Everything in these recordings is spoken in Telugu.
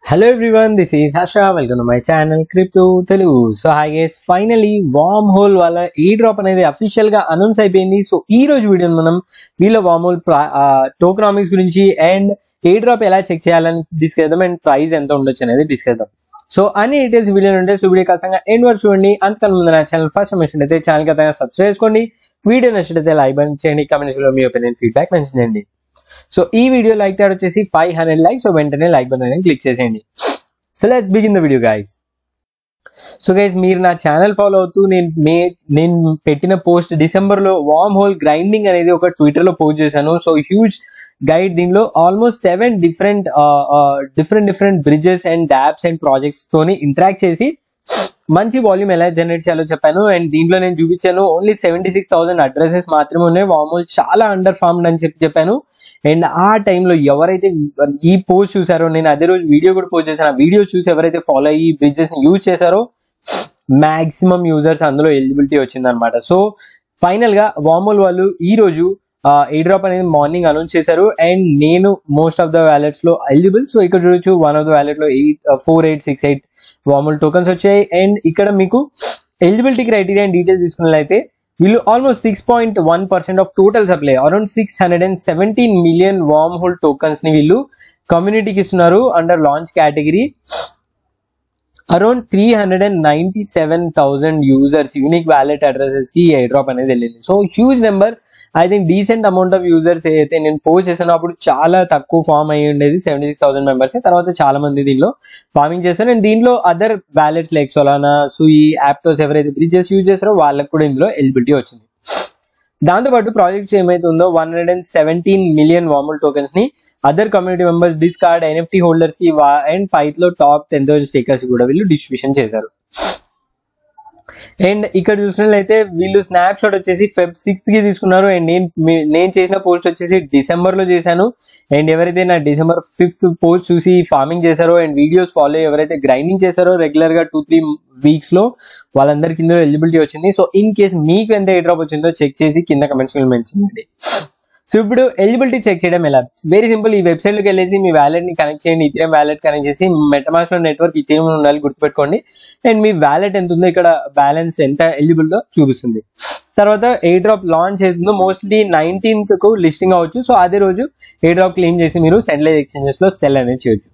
hello everyone this is Harsha welcome to my channel crypto Telugu so hi guys finally Wormhole వాళ్ళ ఈ డ్రాప్ అనేది అఫీషియల్ గా అనౌన్స్ అయిపోయింది సో ఈ రోజు వీడియో మనం వీళ్ళ వామ్ హోల్ టోకనామిక్స్ గురించి అండ్ ఏ డ్రాప్ ఎలా చెక్ చేయాలని డిస్కస్ చేద్దాం అండ్ ప్రైస్ ఎంత ఉండొచ్చు అనేది డిస్కస్ చేద్దాం సో అన్ని డీటెయిల్స్ వీడియో ఉంటే సో వీడియో ఖచ్చితంగా ఎండ్ వరకు చూడండి అంతకన్నా ముందు నా ఛానల్ ఫస్ట్ మెన్షన్ అయితే ఛానల్ ఖచ్చితంగా సబ్స్క్రైబ్ చేసుకోండి వీడియో నచ్చినట్లయితే లైక్ బటన్ చేయండి కమెంట్స్ లో మీ ఒపీనియన్ ఫీడ్బ్యాక్ మెన్షన్ చేయండి సో ఈ వీడియో లైక్ టాడ్ వచ్చేసి ఫైవ్ హండ్రెడ్ లైక్ సో వెంటనే లైక్ బటన్ అనేది క్లిక్ చేసేయండి so let's begin the video guys so guys మీరు నా ఛానల్ ఫాలో అవుతూ నేను మే నేను పెట్టిన పోస్ట్ డిసెంబర్ లో వామ్ హోల్ గ్రైండింగ్ అనేది ఒక ట్విట్టర్ లో పోస్ట్ చేశాను సో హ్యూజ్ గైడ్ దీనిలో almost seven different different different bridges and dapps and projects తోని ఇంటరాక్ట్ చేసి మంచి వాల్యూమ్ ఎలా జనరేట్ చేయాలో చెప్పాను అండ్ దీంట్లో నేను చూపించాను only seventy six thousand addresses మాత్రమే ఉన్నాయి వామోల్ చాలా అండర్ ఫార్మ్డ్ అని చెప్పి చెప్పాను అండ్ ఆ టైంలో ఎవరైతే ఈ పోస్ట్ చూసారో నేను అదే రోజు వీడియో కూడా పోస్ట్ చేశాను ఆ వీడియో చూసి ఎవరైతే ఫాలో అయ్యి బ్రిడ్జెస్ ని యూజ్ చేశారో మాక్సిమం యూజర్స్ అందులో ఎలిజిబిలిటీ వచ్చింది అనమాట సో ఫైనల్ గా వామోల్ వాళ్ళు ఈ రోజు ఏ డ్రాప్ అనేది మార్నింగ్ అనౌన్స్ చేశారు అండ్ నేను మోస్ట్ ఆఫ్ ద వ్యాలెట్స్ లో ఎలిజిబుల్ సో ఇక్కడ చూడొచ్చు వన్ ఆఫ్ ద వ్యాలెట్ లో eight four eight six eight Wormhole tokens వచ్చాయి అండ్ ఇక్కడ మీకు ఎలిజిబిలిటీ క్రైటీరియా అండ్ డీటెయిల్స్ తీసుకున్నట్లయితే వీళ్ళు almost six point one percent of total supply around six hundred and seventeen million Wormhole tokens ని వీళ్ళు కమ్యూనిటీకి ఇస్తున్నారు under launch category around three hundred and ninety seven thousand users unique wallet addresses కి ఐ డ్రాప్ అనేది వెళ్ళింది so huge number I think decent amount of users అయితే నేను పోస్ట్ చేసాను అప్పుడు చాలా తక్కువ ఫామ్ అయ్యి ఉండేది సెవెంటీ సిక్స్ థౌసండ్ మెంబర్స్ తర్వాత చాలా మంది దీనిలో ఫార్మింగ్ చేస్తారు అండ్ దీనిలో other wallets like Solana Sui Aptos ఎవరైతే బ్రిడ్జెస్ యూజ్ చేస్తారో వాళ్ళకి కూడా ఇందులో ఎలిజిబిలిటీ వచ్చింది దాంతోపాటు ప్రాజెక్ట్స్ ఏమైతే ఉందో one hundred and seventeen million Wormhole tokens ని other community members Discord NFT holders కి అండ్ పైత్ లో టాప్ టెన్ థౌసండ్ స్టేకర్స్ కూడా వీళ్ళు డిస్ట్రిబ్యూషన్ చేశారు అండ్ ఇక్కడ చూసినట్లయితే వీళ్ళు స్నాప్ షాట్ వచ్చేసి ఫెబ్ సిక్స్త్ కి తీసుకున్నారు అండ్ నేను నేను చేసిన పోస్ట్ వచ్చేసి డిసెంబర్ లో చేశాను అండ్ ఎవరైతే నా డిసెంబర్ ఫిఫ్త్ పోస్ట్ చూసి ఫార్మింగ్ చేశారో అండ్ వీడియోస్ ఫాలో ఎవరైతే గ్రైండింగ్ చేశారో రెగ్యులర్ గా టూ త్రీ వీక్స్ లో వాళ్ళందరికి ఇందులో ఎలిజిబిలిటీ వచ్చింది సో ఇన్ కేస్ మీకు ఎంత ఏ డ్రాప్ వచ్చిందో చెక్ చేసి కింద కమెంట్స్ మెన్షన్ చేయండి సో ఇప్పుడు ఎలిజిబిలిటీ చెక్ చేయడం ఎలా వెరీ సింపుల్ ఈ వెబ్సైట్ లోకి వెళ్ళేసి మీ వ్యాలెట్ ని కనెక్ట్ చేయండి ఇథిరియం వ్యాలెట్ కనెక్ట్ చేసి మెటమాస్ లో నెట్వర్క్ ఇథిరియం ఉండాలి గుర్తుపెట్టుకోండి అండ్ మీ వ్యాలెట్ ఎంత ఉందో ఇక్కడ బ్యాలెన్స్ ఎంత ఎలిజిబుల్ గా చూపిస్తుంది తర్వాత ఏ డ్రాప్ లాంచ్ అవుతుందో మోస్ట్లీ నైన్టీన్త్ కు లిస్టింగ్ అవ్వచ్చు సో అదే రోజు ఏ డ్రాప్ క్లెయిమ్ చేసి మీరు సెంట్రలైజ్ ఎక్స్చేంజెస్ లో సెల్ అనేది చేయొచ్చు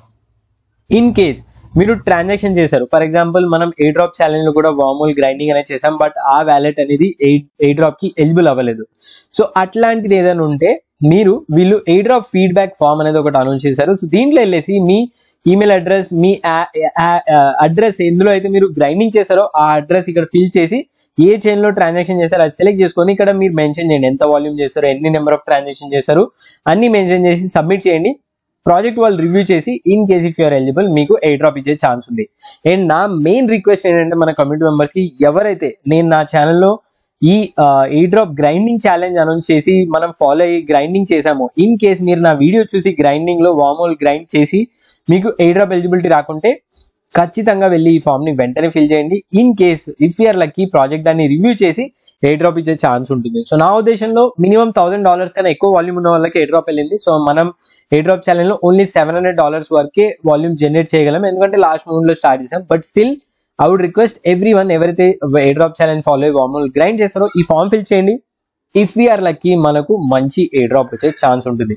ఇన్ కేస్ మీరు ట్రాన్సాక్షన్ చేశారు ఫర్ ఎగ్జాంపుల్ మనం ఏ డ్రాప్ ఛాలెంజ్ లో కూడా వామూల్ గ్రైండింగ్ అనేది చేసాం బట్ ఆ వ్యాలెట్ అనేది ఏ డ్రాప్ కి ఎలిజిబుల్ అవ్వలేదు సో అట్లాంటిది ఏదైనా ఉంటే మీరు వీళ్ళు ఏ డ్రాప్ ఫీడ్బ్యాక్ ఫామ్ అనేది ఒకటి అనౌన్స్ చేశారు సో దీంట్లో వెళ్ళేసి మీ ఈమెయిల్ అడ్రస్ మీ అడ్రస్ ఎందులో అయితే మీరు గ్రైండింగ్ చేశారో ఆ అడ్రస్ ఇక్కడ ఫిల్ చేసి ఏ చైన్ లో ట్రాన్సాక్షన్ చేశారో అది సెలెక్ట్ చేసుకొని ఇక్కడ మీరు మెన్షన్ చేయండి ఎంత వాల్యూమ్ చేశారో ఎన్ని నెంబర్ ఆఫ్ ట్రాన్సాక్షన్ చేశారు అన్ని మెన్షన్ చేసి సబ్మిట్ చేయండి ప్రాజెక్ట్ వాళ్ళు రివ్యూ చేసి in case if you're eligible మీకు ఏ డ్రాప్ ఇచ్చే ఛాన్స్ ఉంది అండ్ నా మెయిన్ రిక్వెస్ట్ ఏంటంటే మన కమ్యూనిటీ మెంబర్స్ కి ఎవరైతే నేను నా ఛానల్లో ఈ airdrop grinding challenge announce చేసి మనం ఫాలో అయ్యి గ్రైండింగ్ చేసాము ఇన్ కేస్ మీరు నా వీడియో చూసి గ్రైండింగ్ లో వామోల్ గ్రైండ్ చేసి మీకు ఏ డ్రాప్ ఎలిజిబిలిటీ రాకుంటే ఖచ్చితంగా వెళ్ళి ఈ ఫామ్ ని వెంటనే ఫిల్ చేయండి in case if you're lucky project దాన్ని రివ్యూ చేసి ఏ డ్రాప్ ఇచ్చే ఛాన్స్ ఉంటుంది సో నా ఉద్దేశంలో మినిమం థౌసండ్ డాలర్స్ కన్నా ఎక్కువ వాల్యూమ్ ఉన్న వాళ్ళకి ఏ డ్రాప్ వెళ్ళింది సో మనం ఏ డ్రాప్ ఛాలెంజ్ లో ఓన్లీ సెవెన్ హండ్రెడ్ డాలర్స్ వరకే వాల్యూమ్ జనరేట్ చేయగలం ఎందుకంటే లాస్ట్ మూమెంట్ లో స్టార్ట్ చేసాం but still I would request everyone ఎవరైతే ఏ డ్రాప్ ఛాలెంజ్ ఫాలో అయ్యి వామూల్ గ్రైండ్ చేస్తారో ఈ ఫామ్ ఫిల్ చేయండి ఇఫ్ వీఆర్ లక్కీ మనకు మంచి ఏ డ్రాప్ వచ్చే ఛాన్స్ ఉంటుంది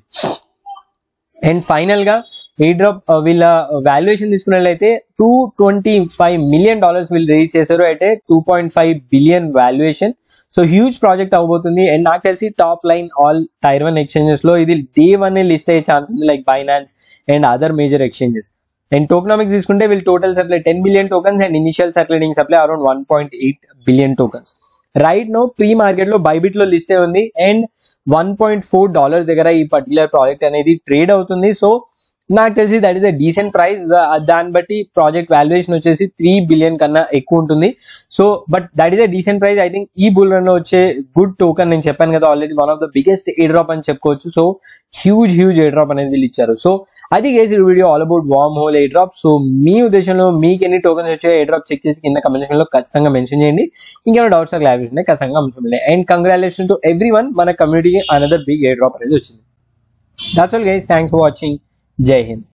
అండ్ ఫైనల్ గా ఏ డ్రాప్ వీళ్ళ వాల్యుయేషన్ తీసుకున్నట్లయితే two twenty five million dollars వీళ్ళు రిలీజ్ చేశారు అయితే two point five billion valuation so huge project అవబోతుంది అండ్ నాకు తెలిసి top line all tier one exchanges లో ఇది డే వన్ లిస్ట్ అయ్యే ఛాన్స్ ఉంది like Binance and other major exchanges and tokenomics తీసుకుంటే వీళ్ళు total supply ten billion tokens and initial circulating supply around one point eight billion tokens right now pre market లో బైబిట్ లో లిస్ట్ ఉంది and one point four dollars దగ్గర ఈ పర్టికులర్ ప్రాజెక్ట్ అనేది ట్రేడ్ అవుతుంది సో నాకు తెలిసి that is a decent price దాన్ని బట్టి ప్రాజెక్ట్ వాల్యుయేషన్ వచ్చేసి త్రీ బిలియన్ కన్నా ఎక్కువ ఉంటుంది so but that is a decent price I think ఈ బుల్ రన్ లో వచ్చే గుడ్ టోకన్ నేను చెప్పాను కదా already one of the biggest airdrop అని చెప్పుకోవచ్చు so huge huge airdrop అనేది వీళ్ళు ఇచ్చారు సో అది గేసి video all about Wormhole airdrop so మీ ఉద్దేశంలో మీకు ఎన్ని టోకన్స్ వచ్చాయో ఏ డ్రాప్ చెక్ చేసి కింద కమెంట్ లో ఖచ్చితంగా మెన్షన్ చేయండి ఇంకేమైనా డౌట్స్ క్లారిఫికేషన్ ఉంటే ఖచ్చితంగా mention and congratulation to everyone మన కమ్యూనిటీకి అనదర్ బిగ్ ఏ డ్రాప్ అనేది వచ్చింది that's all guys thanks for watching Jai Hind